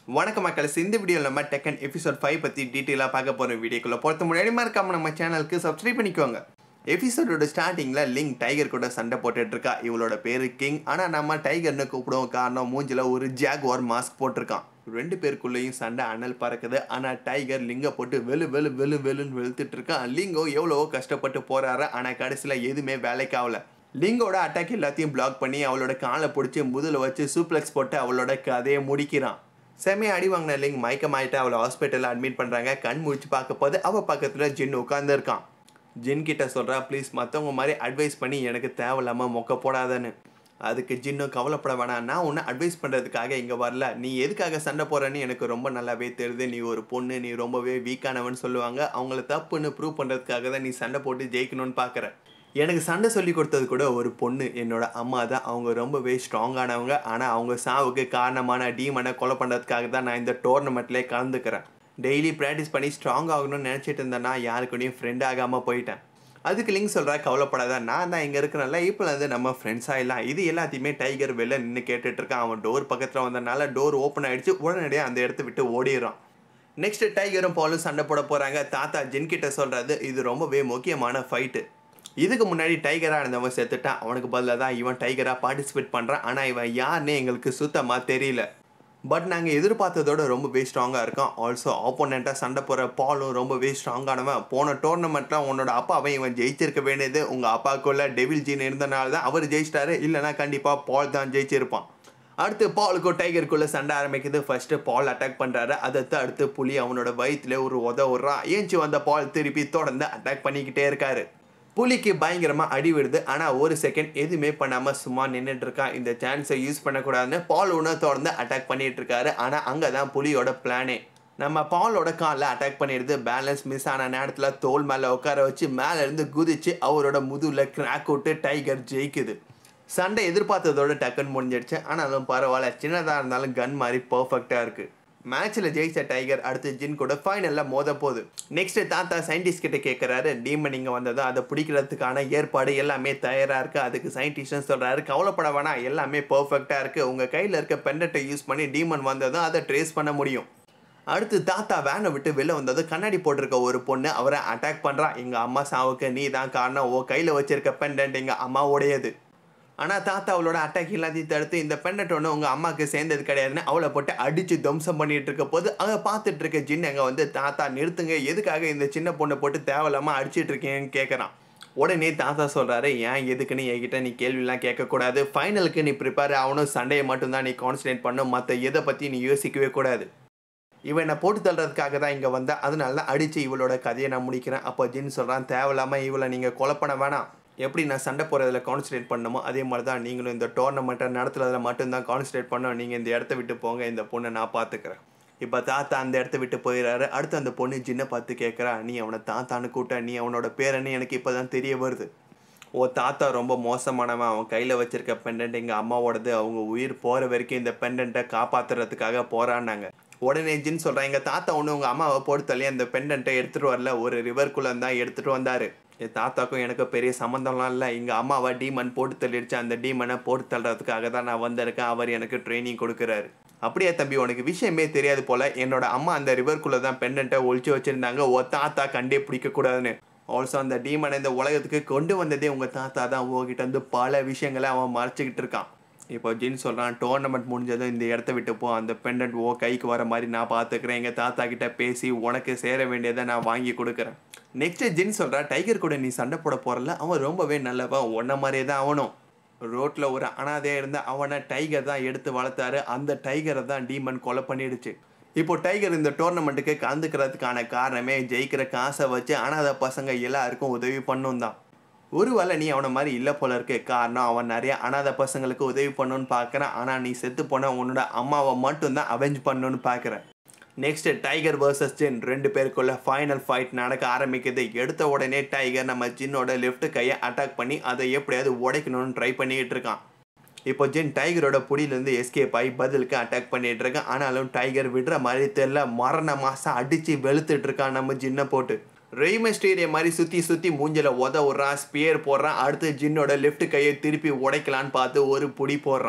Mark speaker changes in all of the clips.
Speaker 1: வணக்கம் மக்கள் இந்த வீடியோவில் நம்ம டெக்கன் எபிசோட் ஃபைவ் பற்றி டீட்டெயிலாக பார்க்க போகிறோம் வீடியோக்குள்ள பொறுத்த முன்னாடி மறக்காம நம்ம சேனலுக்கு சப்ஸ்கிரைப் பண்ணிக்கோங்க எபிசோடோட ஸ்டார்டிங்கில் லிங்க் டைகர் கூட சண்டை போட்டுட்டு இருக்கா இவளோட பேரு கிங் ஆனால் நம்ம டைகர்னு கூப்பிடுவோம் காரணம் மூஞ்சில ஒரு ஜாக்வார் மாஸ்க் போட்டிருக்கான் ரெண்டு பேருக்குள்ளேயும் சண்டை அனல் பறக்குது ஆனால் டைகர் லிங்கை போட்டு வெளு வெளு வெளு வெளுன்னு வெளுத்துட்டு இருக்கான் லிங்கோ எவ்வளவோ கஷ்டப்பட்டு போறாரு ஆனால் கடைசியில் எதுவுமே வேலைக்கு ஆகல லிங்கோட அட்டாக் எல்லாத்தையும் பிளாக் பண்ணி அவளோட காலை பிடிச்சி முதுல வச்சு சூப்ளெக்ஸ் போட்டு அவளோட கதையை முடிக்கிறான் செமையை அடி வாங்கின லிங் மயக்கமாயிட்டு அவளை ஹாஸ்பிட்டலில் அட்மிட் பண்ணுறாங்க கண் முழிச்சு பார்க்க போது அவள் பக்கத்தில் ஜின் உட்காந்துருக்கான் ஜின் கிட்ட சொல்கிறா ப்ளீஸ் மற்றவங்க மாதிரி அட்வைஸ் பண்ணி எனக்கு தேவையில்லாமல் மொக்க போடாதன்னு அதுக்கு ஜின்னும் கவலைப்பட வேணாம் நான் உன்னை அட்வைஸ் பண்ணுறதுக்காக இங்கே வரல நீ எதுக்காக சண்டை போடுறேன்னு எனக்கு ரொம்ப நல்லாவே தெரியுது நீ ஒரு பொண்ணு நீ ரொம்பவே வீக்கானவன் சொல்லுவாங்க அவங்கள தப்புன்னு ப்ரூவ் பண்ணுறதுக்காக தான் நீ சண்டை போட்டு ஜெயிக்கணும்னு பார்க்குற எனக்கு சண்டை சொல்லி கொடுத்தது கூட ஒரு பொண்ணு என்னோட அம்மா தான் அவங்க ரொம்பவே ஸ்ட்ராங்கானவங்க ஆனால் அவங்க சாவுக்கு காரணமான டீமனை கொலை பண்ணுறதுக்காக தான் நான் இந்த டோர்னமெண்ட்லேயே கலந்துக்கிறேன் டெய்லி ப்ராக்டிஸ் பண்ணி ஸ்ட்ராங் ஆகணும்னு நினச்சிட்டு இருந்தேன்னா யாருக்கூடயும் ஃப்ரெண்ட் ஆகாமல் போயிட்டேன் அதுக்கு லிங்க் சொல்கிறா கவலைப்படாத நான் தான் இங்கே இருக்கிறனால இப்போ வந்து நம்ம ஃப்ரெண்ட்ஸ் ஆகிடலாம் இது எல்லாத்தையுமே டைகர் வெளில நின்று கேட்டுட்டு இருக்கான் அவன் டோர் பக்கத்தில் வந்தனால டோர் ஓப்பன் ஆயிடுச்சு உடனடியாக அந்த இடத்த விட்டு ஓடிடுறான் நெக்ஸ்ட் டைகரும் பாலும் சண்டை போட போகிறாங்க தாத்தா ஜின் கிட்ட சொல்கிறது இது ரொம்பவே முக்கியமான ஃபைட்டு இதுக்கு முன்னாடி டைகராக இருந்தவன் செத்துட்டான் அவனுக்கு பதிலாக தான் இவன் டைகராக பார்ட்டிசிபேட் பண்ணுறான் ஆனால் இவன் யாருன்னே எங்களுக்கு சுத்தமாக தெரியல பட் நாங்கள் எதிர்பார்த்ததோட ரொம்பவே ஸ்ட்ராங்காக இருக்கோம் ஆல்சோ ஆப்போனண்ட்டாக சண்டை போகிற பாலும் ரொம்பவே ஸ்ட்ராங்கானவன் போன டோர்னமெண்ட்டில் உன்னோட அப்பாவை இவன் ஜெயிச்சிருக்க வேண்டியது உங்கள் அப்பாவுக்குள்ள டெவில் ஜீன் இருந்தனால தான் அவர் ஜெயிச்சிட்டாரு இல்லைனா கண்டிப்பாக பால் தான் ஜெயிச்சிருப்பான் அடுத்து பாலுக்கும் டைகருக்குள்ளே சண்டை ஆரம்பிக்குது ஃபர்ஸ்ட்டு பால் அட்டாக் பண்ணுறாரு அதை அடுத்து புலி அவனோட வயிற்றுல ஒரு உத விட்றான் ஏஞ்சி வந்த பால் திருப்பி தொடர்ந்து அட்டாக் பண்ணிக்கிட்டே இருக்காரு புலிக்கு பயங்கரமாக அடி விடுது ஆனால் ஒரு செகண்ட் எதுவுமே பண்ணாமல் சும்மா நின்றுட்டு இருக்கான் இந்த சான்ஸை யூஸ் பண்ணக்கூடாதுன்னு பால் ஒன்று தொடர்ந்து அட்டாக் பண்ணிட்டு இருக்காரு ஆனால் அங்கே தான் புலியோட பிளானே நம்ம பாலோட காலில் அட்டாக் பண்ணிடுது பேலன்ஸ் மிஸ் ஆன நேரத்தில் தோல் மேலே உட்கார வச்சு மேலே இருந்து குதிச்சு அவரோட முதுகில் கிராக் விட்டு டைகர் ஜெயிக்குது சண்டை எதிர்பார்த்ததோட டக்குன்னு முடிஞ்சிடுச்சு ஆனாலும் பரவாயில்ல சின்னதாக இருந்தாலும் கன் மாதிரி பர்ஃபெக்டாக இருக்குது மேட்ச்சில் ஜெயிச்ச டைகர் அடுத்து ஜின் கூட ஃபைனலில் மோத போகுது நெக்ஸ்ட் தாத்தா சயின்டிஸ்ட் கிட்ட கேட்குறாரு டீமன் இங்கே வந்ததும் அதை பிடிக்கிறதுக்கான ஏற்பாடு எல்லாமே தயாராக இருக்குது அதுக்கு சயின்டிஸ்ட்னு சொல்கிறாரு கவலைப்பட வேணாம் எல்லாமே பர்ஃபெக்டாக இருக்குது உங்கள் கையில் இருக்க பெண்டட்டை யூஸ் பண்ணி டீமன் வந்ததும் அதை ட்ரேஸ் பண்ண முடியும் அடுத்து தாத்தா வேனை விட்டு வெளில வந்தது கண்ணாடி போட்டிருக்க ஒரு பொண்ணு அவரை அட்டாக் பண்ணுறா எங்கள் அம்மா சாவுக்கு நீ தான் காரணம் ஓ கையில் வச்சிருக்க பெண்டன்ட் எங்கள் அம்மாவோடையது ஆனால் தாத்தா அவளோட அட்டாக் எல்லாத்தையும் தடுத்து இந்த பெண்ணட் ஒன்று உங்கள் அம்மாவுக்கு சேர்ந்தது கிடையாதுன்னு அவளை போட்டு அடித்து துவம்சம் பண்ணிட்டு இருக்க போது அதை பார்த்துட்டு இருக்க ஜின் அங்கே வந்து தாத்தா நிறுத்துங்க எதுக்காக இந்த சின்ன பொண்ணை போட்டு தேவையில்லாமல் அடிச்சிட்டு இருக்கீங்கன்னு கேட்குறான் உடனே தாத்தா சொல்கிறாரு ஏன் எதுக்குன்னு என்கிட்ட நீ கேள்விலாம் கேட்கக்கூடாது ஃபைனலுக்கு நீ ப்ரிப்பேர் ஆகணும் சண்டையை மட்டும்தான் நீ கான்சன்ட்ரேட் பண்ணணும் மற்ற எதை பற்றி நீ யோசிக்கவே கூடாது இவன் என்னை போட்டு தள்ளுறதுக்காக தான் இங்கே வந்தேன் அதனால தான் அடித்து இவளோட கதையை நான் முடிக்கிறேன் அப்போ ஜின் சொல்கிறான் தேவையில்லாமல் இவளை நீங்கள் கொலை பண்ண வேணாம் எப்படி நான் சண்டை போகிறதுல கான்சன்ட்ரேட் பண்ணணுமோ அதே மாதிரி தான் நீங்களும் இந்த டோர்னமெண்ட்டை நடத்துறதுல மட்டும்தான் கான்சன்ட்ரேட் பண்ணணும் நீங்கள் இந்த இடத்த விட்டு போங்க இந்த பொண்ணை நான் பார்த்துக்கிறேன் இப்போ தாத்தா அந்த இடத்த விட்டு போயிடுறாரு அடுத்து அந்த பொண்ணு ஜின்னை பார்த்து கேட்குறா நீ அவனை தாத்தான்னு கூட்ட நீ அவனோட பேரன்னு எனக்கு இப்போ தான் தெரிய வருது ஓ தாத்தா ரொம்ப மோசமானவன் அவன் கையில் வச்சிருக்க பெண்டன்ட் எங்கள் அம்மாவோடது அவங்க உயிர் போகிற வரைக்கும் இந்த பெண்டன்ட்டை காப்பாற்றுறதுக்காக போராடினாங்க உடனே ஜின் சொல்கிறேன் எங்கள் தாத்தா ஒன்று உங்கள் அம்மாவை போட்டு தள்ளி அந்த பெண்டன்ட்டை எடுத்துகிட்டு வரல ஒரு ரிவர்க்குள்ளே தான் எடுத்துகிட்டு வந்தார் என் தாத்தாக்கும் எனக்கு பெரிய சம்மந்தம்லாம் இல்லை எங்கள் அம்மாவை டீமன் போட்டு தள்ளிடுச்சு அந்த டீமனை போட்டு தள்ளுறதுக்காக தான் நான் வந்திருக்கேன் அவர் எனக்கு ட்ரைனிங் கொடுக்குறாரு அப்படியே தம்பி உனக்கு விஷயமே தெரியாது போல் என்னோட அம்மா அந்த ரிவர்க்குள்ளே தான் பெண்டன்ட்டை ஒழிச்சு வச்சுருந்தாங்க ஓ தாத்தா கண்டே பிடிக்கக்கூடாதுன்னு ஆல்சோ அந்த டீமனை இந்த உலகத்துக்கு கொண்டு வந்ததே உங்கள் தாத்தா தான் உங்ககிட்ட வந்து பல விஷயங்களை அவன் மறைச்சிக்கிட்டு இருக்கான் இப்போ ஜின் சொல்கிறான் டோர்னமெண்ட் முடிஞ்சதும் இந்த இடத்த விட்டு போ அந்த பெண்டன்ட் ஓ கைக்கு வர மாதிரி நான் பார்த்துக்கிறேன் எங்கள் தாத்தா கிட்ட பேசி உனக்கு சேர வேண்டியதை நான் வாங்கி கொடுக்குறேன் நெக்ஸ்ட் ஜின் சொல்கிறா டைகர் கூட நீ சண்டை போட போகிறல அவன் ரொம்பவே நல்லவன் உன்ன மாதிரியே தான் அவனும் ரோட்டில் ஒரு அனாதையாக இருந்த அவனை டைகர் தான் எடுத்து வளர்த்தாரு அந்த டைகரை தான் டீமன் கொலை பண்ணிடுச்சு இப்போ டைகர் இந்த டோர்னமெண்ட்டுக்கு கலந்துக்கிறதுக்கான காரணமே ஜெயிக்கிற காசை வச்சு அனாதை பசங்க எல்லாருக்கும் உதவி பண்ணும் தான் ஒருவேளை நீ அவனை மாதிரி இல்லை போல இருக்கு காரணம் அவன் நிறைய அனாதை பசங்களுக்கு உதவி பண்ணணும்னு பார்க்குறான் ஆனால் நீ செத்து போன உன்னோட அம்மாவை மட்டும்தான் அவெஞ்ச் பண்ணணும்னு பார்க்குறேன் நெக்ஸ்ட் டைகர் வர்சஸ் ஜின் ரெண்டு பேருக்குள்ள ஃபைனல் ஃபைட் நடக்க ஆரம்பிக்குது எடுத்த உடனே டைகர் நம்ம ஜின்னோட லெஃப்ட் கையை அட்டாக் பண்ணி அதை எப்படியாவது உடைக்கணும்னு ட்ரை பண்ணிக்கிட்டு இருக்கான் இப்போ ஜின் டைகரோட புடியிலேருந்து எஸ்கேப் ஆகி பதிலுக்கு அட்டாக் பண்ணிட்டு இருக்கான் ஆனாலும் டைகர் விடுற மாதிரி தெரில மரண மாசம் அடித்து வெளுத்துட்டு இருக்கான் நம்ம ஜின்னை போட்டு ரெய்மெஸ்டீரிய மாதிரி சுற்றி சுற்றி மூஞ்சில உத விட்றான் ஸ்பியர் போடுறான் அடுத்து ஜின்னோட லெஃப்ட் கையை திருப்பி உடைக்கலான்னு பார்த்து ஒரு புடி போடுறான்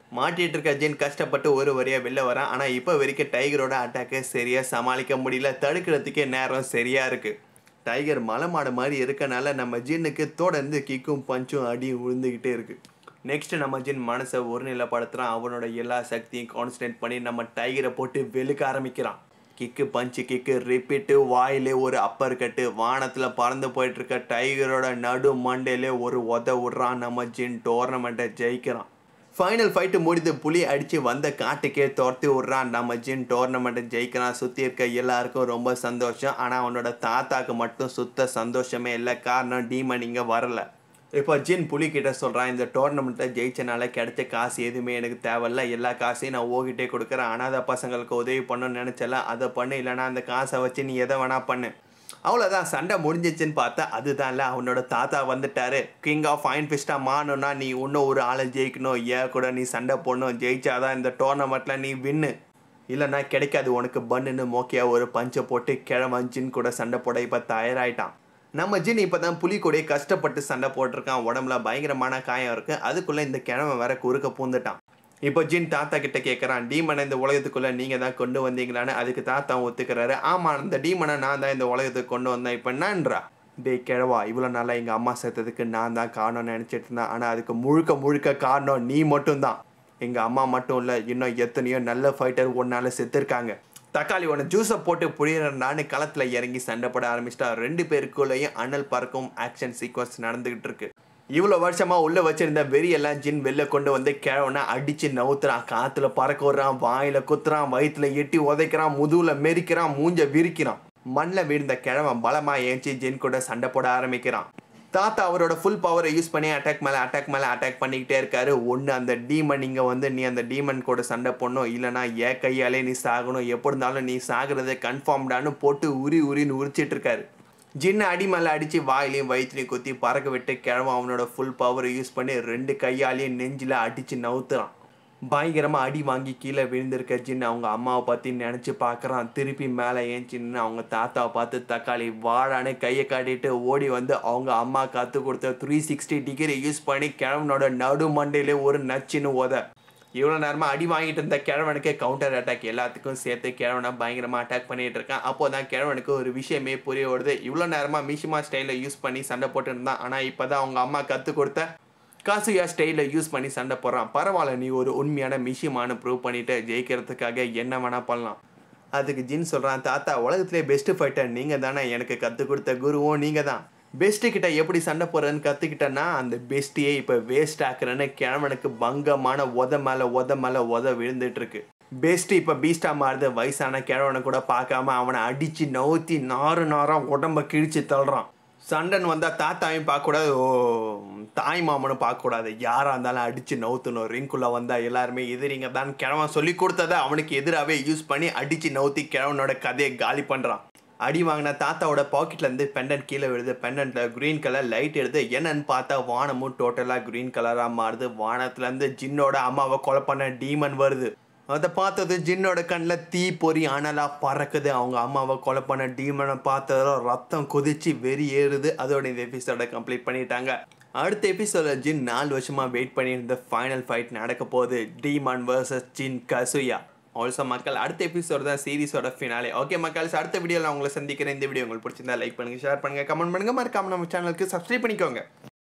Speaker 1: மாட்டிட்டு இருக்க ஜின் கஷ்டப்பட்டு ஒரு வரியாக வெளில வரான் ஆனால் இப்போ வரைக்கும் டைகரோட அட்டாக்கை சரியாக சமாளிக்க முடியல தடுக்கிறதுக்கே நேரம் சரியாக இருக்குது டைகர் மலை மாடு மாதிரி இருக்கனால நம்ம ஜின்னுக்கு தொடர்ந்து கிக்கும் பஞ்சும் அடியும் விழுந்துக்கிட்டே இருக்குது நெக்ஸ்ட் நம்ம ஜின் மனசை ஒருநிலைப்படுத்துகிறான் அவனோட எல்லா சக்தியும் கான்சன்ட்ரேட் பண்ணி நம்ம டைகரை போட்டு வெளுக்க ஆரம்பிக்கிறான் கிக்கு பஞ்சு கிக்கு ரிப்பீட்டு வாயிலே ஒரு அப்பர் கட்டு வானத்தில் பறந்து போயிட்டு இருக்க டைகரோட நடு மண்டையிலே ஒரு உத விடுறான் நம்ம ஜின் டோர்னமெண்ட்டை ஜெயிக்கிறான் ஃபைனல் ஃபைட்டு முடிந்து புலி அடித்து வந்த காட்டுக்கே துரத்தி விட்றான் நம்ம ஜின் டோர்னமெண்ட்டை ஜெயிக்கிறான் சுற்றி இருக்க எல்லாருக்கும் ரொம்ப சந்தோஷம் ஆனால் அவனோட தாத்தாக்கு மட்டும் சுத்த சந்தோஷமே இல்லை காரணம் டீமன் இங்கே வரல இப்போ ஜின் புலி கிட்ட சொல்கிறான் இந்த டோர்னமெண்ட்டை ஜெயிச்சனால கிடைச்ச காசு எதுவுமே எனக்கு தேவையில்ல எல்லா காசையும் நான் ஓகிட்டே கொடுக்குறேன் அனாதை பசங்களுக்கு உதவி பண்ணணும்னு நினச்சல அதை பண்ணு இல்லைனா அந்த காசை வச்சு நீ எதை வேணா பண்ணு அவ்வளோதான் சண்டை முடிஞ்சிச்சுன்னு பார்த்தா அதுதான்ல அவனோட தாத்தா வந்துட்டாரு கிங் ஆஃப் ஃபைன் ஃபிஸ்டாக மாறணும்னா நீ இன்னும் ஒரு ஆளை ஜெயிக்கணும் ஏன் கூட நீ சண்டை போடணும் ஜெயிச்சாதான் இந்த டோர்னமெண்ட்டில் நீ வின்னு இல்லைன்னா கிடைக்காது உனக்கு பண்ணுன்னு மோக்கியா ஒரு பஞ்சை போட்டு கிழவன் ஜின் கூட சண்டை போட இப்போ தயாராயிட்டான் நம்ம ஜின் இப்போ தான் புலி கூடயே கஷ்டப்பட்டு சண்டை போட்டிருக்கான் உடம்புல பயங்கரமான காயம் இருக்குது அதுக்குள்ளே இந்த கிழவன் வேற குறுக்க பூந்துட்டான் இப்போ ஜின் தாத்தா கிட்ட கேட்குறான் டீமனை இந்த உலகத்துக்குள்ளே நீங்கள் தான் கொண்டு வந்தீங்களான்னு அதுக்கு தாத்தா ஒத்துக்கிறாரு ஆமாம் இந்த டீமனை நான் தான் இந்த உலகத்துக்கு கொண்டு வந்தேன் இப்போ என்னன்றா டேய் கிழவா இவ்வளோ நாளா எங்கள் அம்மா சேர்த்ததுக்கு நான் தான் காரணம்னு நினச்சிட்டு இருந்தேன் ஆனால் அதுக்கு முழுக்க முழுக்க காரணம் நீ மட்டும்தான் எங்கள் அம்மா மட்டும் இல்லை இன்னும் எத்தனையோ நல்ல ஃபைட்டர் ஒன்னால செத்துருக்காங்க தக்காளி ஒன்று ஜூஸை போட்டு புரியறான்னு களத்தில் இறங்கி சண்டை போட ஆரம்பிச்சிட்டா ரெண்டு பேருக்குள்ளேயும் அனல் பறக்கும் ஆக்ஷன் சீக்வன்ஸ் நடந்துகிட்டு இருக்கு இவ்வளோ வருஷமா உள்ள வச்சிருந்த வெறியெல்லாம் ஜின் வெளில கொண்டு வந்து கிழவனை அடிச்சு நவுத்துறான் காத்துல பறக்க விடுறான் வாயில குத்துறான் வயிற்றுல எட்டி உதைக்கிறான் முதுகுல மெரிக்கிறான் மூஞ்ச விரிக்கிறான் மண்ணில் விழுந்த கிழவன் பலமா ஏஞ்சி ஜின் கூட சண்டை போட ஆரம்பிக்கிறான் தாத்தா அவரோட ஃபுல் பவரை யூஸ் பண்ணி அட்டாக் மேலே அட்டாக் மேலே அட்டாக் பண்ணிக்கிட்டே இருக்காரு ஒன்று அந்த டீமன் இங்கே வந்து நீ அந்த டீமன் கூட சண்டை போடணும் இல்லைனா ஏன் கையாலே நீ சாகணும் எப்படி இருந்தாலும் நீ சாகுறது கன்ஃபார்ம்டான்னு போட்டு உரி உரின்னு உரிச்சிட்டு இருக்காரு ஜின்ன அடி மேலே அடித்து வாயிலையும் வயிற்றுலையும் குத்தி பறக்க விட்டு கிழவன் அவனோட ஃபுல் பவரை யூஸ் பண்ணி ரெண்டு கையாலையும் நெஞ்சில் அடித்து நவுத்துறான் பயங்கரமாக அடி வாங்கி கீழே விழுந்திருக்க ஜின் அவங்க அம்மாவை பற்றி நினச்சி பார்க்குறான் திருப்பி மேலே ஏஞ்சின்னு அவங்க தாத்தாவை பார்த்து தக்காளி வாழான்னு கையை காட்டிட்டு ஓடி வந்து அவங்க அம்மா கற்றுக் கொடுத்த த்ரீ சிக்ஸ்டி டிகிரி யூஸ் பண்ணி கிழவனோட நடு மண்டையிலே ஒரு நச்சுன்னு ஓத இவ்வளோ நேரமாக அடி வாங்கிட்டு இருந்த கிழவனுக்கு கவுண்டர் அட்டாக் எல்லாத்துக்கும் சேர்த்து கிழவனை பயங்கரமாக அட்டாக் பண்ணிட்டு இருக்கான் அப்போ தான் கிழவனுக்கு ஒரு விஷயமே புரிய வருது இவ்வளோ நேரமாக மிஷிமா ஸ்டைலில் யூஸ் பண்ணி சண்டை போட்டு இருந்தான் ஆனால் இப்போ தான் அவங்க அம்மா கற்றுக் கொடுத்த காசுயா ஸ்டைலில் யூஸ் பண்ணி சண்டை போடுறான் பரவாயில்ல நீ ஒரு உண்மையான மிஷிமானு ப்ரூவ் பண்ணிட்டு ஜெயிக்கிறதுக்காக என்ன வேணா பண்ணலாம் அதுக்கு ஜின் சொல்கிறான் தாத்தா உலகத்திலே பெஸ்ட் ஃபைட்டர் நீங்கள் தானே எனக்கு கற்றுக் கொடுத்த குருவும் நீங்கள் தான் பெஸ்ட்டு கிட்ட எப்படி சண்டை போடுறதுன்னு கற்றுக்கிட்டேன்னா அந்த பெஸ்ட்டையே இப்போ வேஸ்ட் ஆக்குறேன்னு கிழவனுக்கு பங்கமான உத மேலே உத மேலே உத விழுந்துட்டு இருக்கு பெஸ்ட் இப்போ பீஸ்டா மாறுது வயசான கிழவனை கூட பார்க்காம அவனை அடித்து நவுத்தி நாறு நாராக உடம்ப கிழிச்சு தள்ளுறான் சண்டன் வந்தால் தாத்தாவையும் பார்க்கக்கூடாது ஓ தாய் மாமனும் பார்க்கக்கூடாது யாராக இருந்தாலும் அடித்து நவுத்தணும் ரிங்குள்ளே வந்தால் எல்லாருமே எதிரிங்க தான் கிழவன் சொல்லி கொடுத்ததை அவனுக்கு எதிராகவே யூஸ் பண்ணி அடித்து நவுத்தி கிழவனோட கதையை காலி பண்ணுறான் அடி வாங்கின தாத்தாவோட பாக்கெட்லேருந்து பெண்டன்ட் கீழே விழுது பெண்டன்ட்டில் க்ரீன் கலர் லைட் எடுத்து என்னன்னு பார்த்தா வானமும் டோட்டலாக க்ரீன் கலராக மாறுது வானத்துலேருந்து ஜின்னோட அம்மாவை கொலை பண்ண டீமன் வருது அதை பார்த்தது ஜின்னோட கண்ணில் தீ பொறி அனலாக பறக்குது அவங்க அம்மாவை கொலை பண்ண டீமனை பார்த்ததும் ரத்தம் கொதிச்சு வெறி ஏறுது அதோட இந்த எபிசோட கம்ப்ளீட் பண்ணிட்டாங்க அடுத்த எபிசோட ஜின் நாலு வருஷமாக வெயிட் பண்ணியிருந்த ஃபைனல் ஃபைட் நடக்க போகுது demon versus Jin Kazuya also மக்கள் அடுத்த எபிசோட் தான் சீரிஸோட ஃபினாலே ஓகே மக்கள் அடுத்த வீடியோவில் உங்களை சந்திக்கிறேன் இந்த வீடியோ உங்களுக்கு பிடிச்சிருந்தா லைக் பண்ணுங்கள் ஷேர் பண்ணுங்கள் கமெண்ட் பண்ணுங்கள் மறக்காம நம்ம சேனலுக்கு சப்ஸ்கிரைப் பண்ணிக்கோங்க